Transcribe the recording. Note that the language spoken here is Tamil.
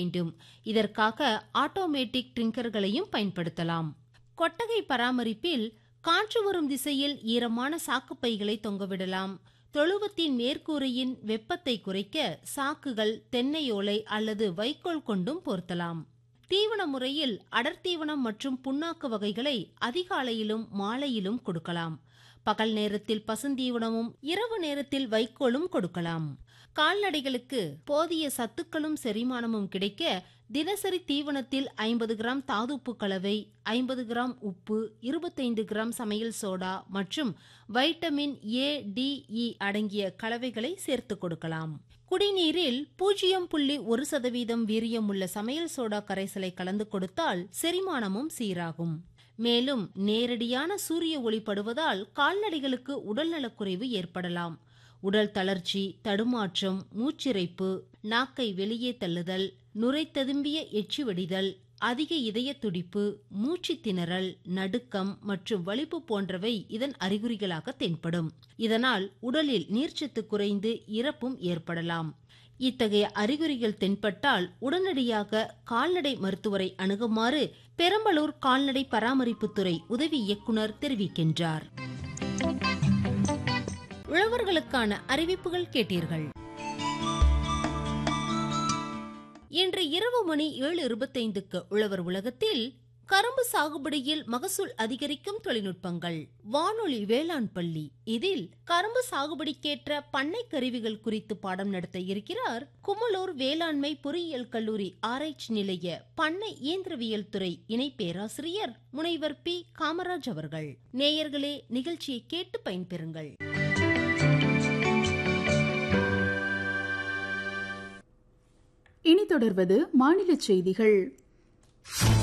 வேண்டும் இதற்காக ஆட்டோமேட்டிக் ட்ரிங்கர்களையும் பயன்படுத்தலாம் கொட்டகை பராமரிப்பில் காற்று வரும் திசையில் ஈரமான சாக்குப்பைகளை தொங்கவிடலாம் தொழுவத்தின் மேற்கூரையின் வெப்பத்தை குறைக்க சாக்குகள் தென்னையோலை அல்லது வைக்கோல் கொண்டும் பொருத்தலாம் தீவன முறையில் அடர்த்தீவனம் மற்றும் புண்ணாக்கு வகைகளை அதிகாலையிலும் மாலையிலும் கொடுக்கலாம் பகல் நேரத்தில் பசுந்தீவனமும் இரவு நேரத்தில் வைக்கோலும் கொடுக்கலாம் கால்நடைகளுக்கு போதிய சத்துக்களும் செரிமானமும் கிடைக்க தினசரி தீவனத்தில் ஐம்பது கிராம் தாதுப்பு கலவை ஐம்பது கிராம் உப்பு இருபத்தைந்து கிராம் சமையல் சோடா மற்றும் வைட்டமின் ஏ டி இ அடங்கிய கலவைகளை சேர்த்து கொடுக்கலாம் குடிநீரில் பூஜ்ஜியம் புள்ளி ஒரு சதவீதம் வீரியமுள்ள சமையல் சோடா கரைசலை கலந்து கொடுத்தால் செரிமானமும் சீராகும் மேலும் நேரடியான சூரிய ஒளி படுவதால் கால்நடைகளுக்கு உடல்நலக்குறைவு ஏற்படலாம் உடல் தளர்ச்சி தடுமாற்றம் மூச்சிறைப்பு நாக்கை வெளியே தள்ளுதல் நுரை ததும்பிய எச்சி வெடிதல் அதிக இதய துடிப்பு மூச்சு திணறல் நடுக்கம் மற்றும் வலிப்பு போன்றவை இதன் அறிகுறிகளாக தென்படும் இதனால் உடலில் நீர்ச்சத்து குறைந்து இறப்பும் ஏற்படலாம் இத்தகைய அறிகுறிகள் தென்பட்டால் உடனடியாக கால்நடை மருத்துவரை அணுகுமாறு பெரம்பலூர் கால்நடை பராமரிப்புத்துறை உதவி இயக்குனர் தெரிவிக்கின்றார் உழவர்களுக்கான அறிவிப்புகள் கேட்டீர்கள் இன்று இரவு மணி ஏழு இருபத்தைந்துக்கு உழவர் உலகத்தில் கரும்பு சாகுபடியில் மகசூல் அதிகரிக்கும் தொழில்நுட்பங்கள் வானொலி வேளாண் பள்ளி இதில் கரும்பு சாகுபடிக்கேற்ற பண்ணை கருவிகள் குறித்து பாடம் நடத்த இருக்கிறார் குமலூர் வேளாண்மை பொறியியல் கல்லூரி ஆராய்ச்சி நிலைய பண்ணை இயந்திரவியல் துறை இணை பேராசிரியர் முனைவர் பி காமராஜ் அவர்கள் நேயர்களே நிகழ்ச்சியை கேட்டு பயன்பெறுங்கள் இனி தொடர்வது மாநில செய்திகள்